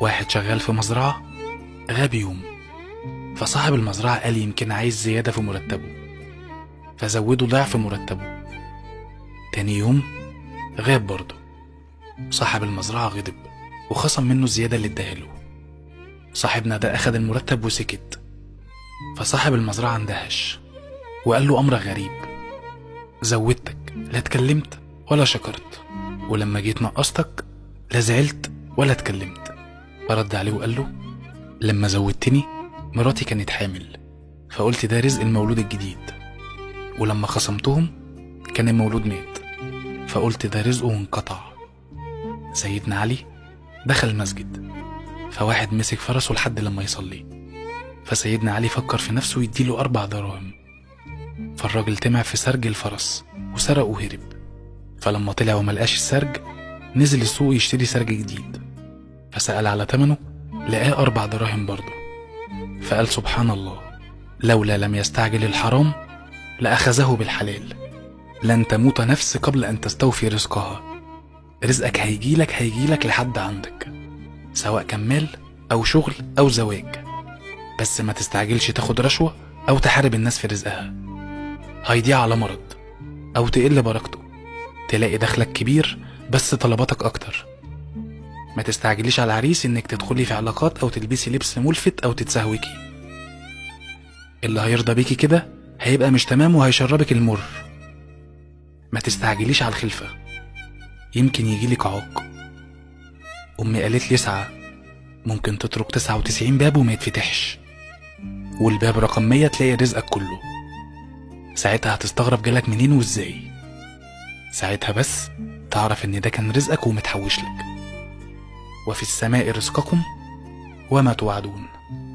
واحد شغال في مزرعة غاب يوم فصاحب المزرعة قال يمكن عايز زيادة في مرتبه فزوده ضعف مرتبه تاني يوم غاب برضه صاحب المزرعة غضب وخصم منه الزيادة اللي اداها له صاحبنا ده أخد المرتب وسكت فصاحب المزرعة اندهش وقال له أمر غريب زودتك لا اتكلمت ولا شكرت ولما جيت نقصتك لا زعلت ولا اتكلمت فرد عليه وقال له لما زودتني مراتي كانت حامل فقلت ده رزق المولود الجديد ولما خصمتهم كان المولود مات فقلت ده رزقه وانقطع سيدنا علي دخل المسجد فواحد مسك فرسه لحد لما يصلي فسيدنا علي فكر في نفسه يديله أربع دراهم فالراجل طمع في سرج الفرس وسرق وهرب فلما طلع وملقاش السرج نزل السوق يشتري سرج جديد فسأل على تمنه لقاه أربع دراهم برضه فقال سبحان الله لولا لم يستعجل الحرام لأخذه بالحلال لن تموت نفس قبل أن تستوفي رزقها رزقك هيجيلك هيجيلك لحد عندك سواء كان مال أو شغل أو زواج بس ما تستعجلش تاخد رشوة أو تحارب الناس في رزقها هيضيع على مرض أو تقل بركته تلاقي دخلك كبير بس طلباتك أكتر ما تستعجليش على العريس إنك تدخلي في علاقات أو تلبسي لبس ملفت أو تتسهوكي اللي هيرضى بيكي كده هيبقى مش تمام وهيشربك المر ما تستعجليش على الخلفة يمكن يجيلك عاق أمي قالت لي اسعى ممكن تترك تسعة وتسعين باب وما يتفتحش والباب رقم مية تلاقي رزقك كله ساعتها هتستغرب جالك منين وازاي ساعتها بس تعرف ان ده كان رزقك ومتحوش لك وفي السماء رزقكم وما توعدون